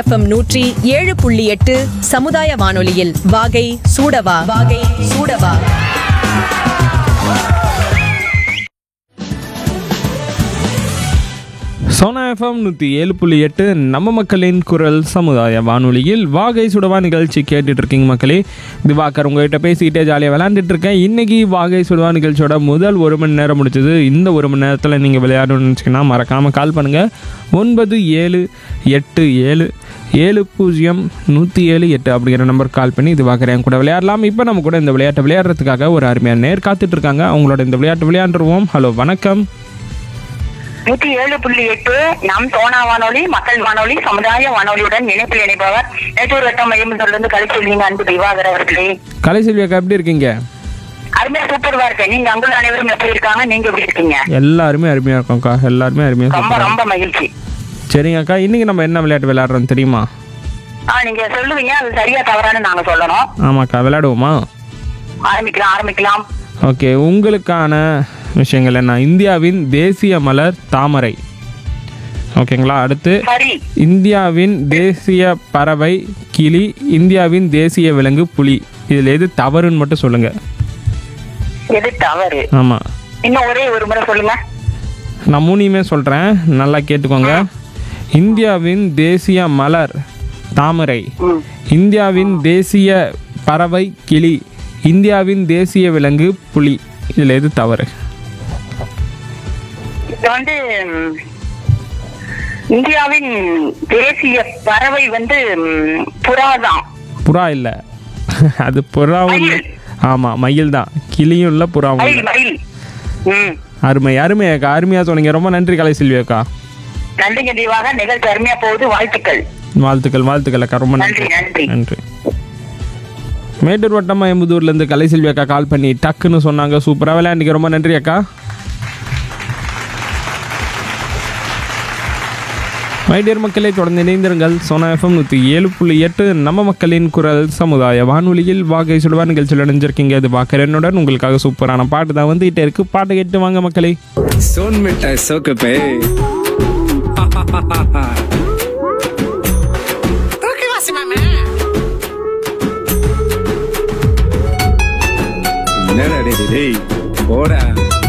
FM நூற்றி ஏழு புள்ளி எட்டு சமுதாய வானொலியில் வாகை சூடவா வாகை சூடவா சோனா எஃப்எம் நூற்றி ஏழு புள்ளி எட்டு நம்ம மக்களின் குரல் சமுதாய வானொலியில் வாகை சுடவா நிகழ்ச்சி கேட்டுட்டு இருக்கீங்க மக்களே திவாகர் உங்ககிட்ட பேசிக்கிட்டே ஜாலியாக விளையாண்டுட்டு இருக்கேன் இன்னைக்கு வாகை சுடவா நிகழ்ச்சியோட முதல் ஒரு மணி நேரம் முடிச்சது இந்த ஒரு மணி நேரத்தில் நீங்கள் விளையாடணும்னு நினச்சிங்கன்னா மறக்காமல் கால் பண்ணுங்கள் ஒன்பது ஏழு எட்டு ஏழு ஏழு பூஜ்ஜியம் நூற்றி ஏழு எட்டு அப்படிங்கிற நம்பர் கால் பண்ணி திவாகர் என் கூட விளையாடலாம் இப்போ நம்ம கூட இந்த விளையாட்டை விளையாடுறதுக்காக ஒரு அருமையான நேர் காத்துட்டு இருக்காங்க அவங்களோட இந்த விளையாட்டு விளையாண்டுருவோம் ஹலோ வணக்கம் நூத்தி ஏழு புள்ளி எட்டு நம் தோணா வானொலி மக்கள் வானொலி சமுதாய வானொலியுடன் இணைப்பில் இணைப்பவர் நேற்றூர் வட்டம் மையத்திலிருந்து கழிச்சொல்லிங்க அன்பு திவாகர் அவர்களே கலை செல்வியாக்கா எப்படி இருக்கீங்க அருமையா சூப்பர்வா இருக்கேன் நீங்க அங்குள்ள அனைவரும் எப்படி இருக்காங்க நீங்க எப்படி இருக்கீங்க எல்லாருமே அருமையாக இருக்கோம்க்கா எல்லாருமே அருமையாக ரொம்ப சூப்பராக ரொம்ப மகிழ்ச்சி சரிங்க அக்கா இன்னைக்கு நம்ம என்ன விளையாட்டு விளையாடுறோம் தெரியுமா ஆ நீங்க சொல்லுவீங்க அது சரியா தவறான்னு நாங்க சொல்லணும் ஆமாக்கா விளையாடுவோமா ஆரம்பிக்கலாம் ஆரம்பிக்கலாம் ஓகே உங்களுக்கான விஷயங்கள் என்ன இந்தியாவின் தேசிய மலர் தாமரை ஓகேங்களா அடுத்து சரி இந்தியாவின் தேசிய பறவை கிளி இந்தியாவின் தேசிய விலங்கு புலி இதில் எது தவறுன்னு மட்டும் சொல்லுங்கள் எது தவறு ஆமாம் இன்னும் ஒரே ஒரு முறை சொல்லுங்க நான் மூணையுமே சொல்கிறேன் நல்லா கேட்டுக்கோங்க இந்தியாவின் தேசிய மலர் தாமரை ம். இந்தியாவின் தேசிய பறவை கிளி இந்தியாவின் தேசிய விலங்கு புலி இதில் எது தவறு இது வந்து ம், இந்தியாவின் தேசிய பறவை வந்து ம், புறா தான் புறா இல்லை அது புறாவும் இல்லை. மயில். ஆமாம் மயில் தான் கிளியும் இல்லை புறாவும் மயில் இல்லை மயில் ம் அருமை அருமை அக்கா அருமையாக சொன்னீங்க ரொம்ப நன்றி கலை செல்வி அக்கா நன்றிங்க தீவாக நிகழ்ச்சி அருமையா போகுது வாழ்த்துக்கள் வாழ்த்துக்கள் வாழ்த்துக்கள் அக்கா ரொம்ப நன்றி நன்றி, நன்றி. நன்றி மேட்டூர் வட்டம் எம்புதூர்லேருந்து கலை செல்வி அக்கா கால் பண்ணி டக்குன்னு சொன்னாங்க சூப்பராக விளையாண்டிக்க ரொம்ப நன்றி அக்கா மைடியர் மக்களை தொடர்ந்து இணைந்திருங்கள் சோனா எஃப்எம் நூற்றி ஏழு புள்ளி எட்டு நம்ம மக்களின் குரல் சமுதாய வானொலியில் வாகை சுடுவா நிகழ்ச்சியில் இணைஞ்சிருக்கீங்க அது பாக்கரனுடன் உங்களுக்காக சூப்பரான பாட்டு தான் வந்துகிட்டே இருக்கு பாட்டு கேட்டு வாங்க மக்களே सोन मिठाई सोक पे என்னடா டேய், டேய் போடா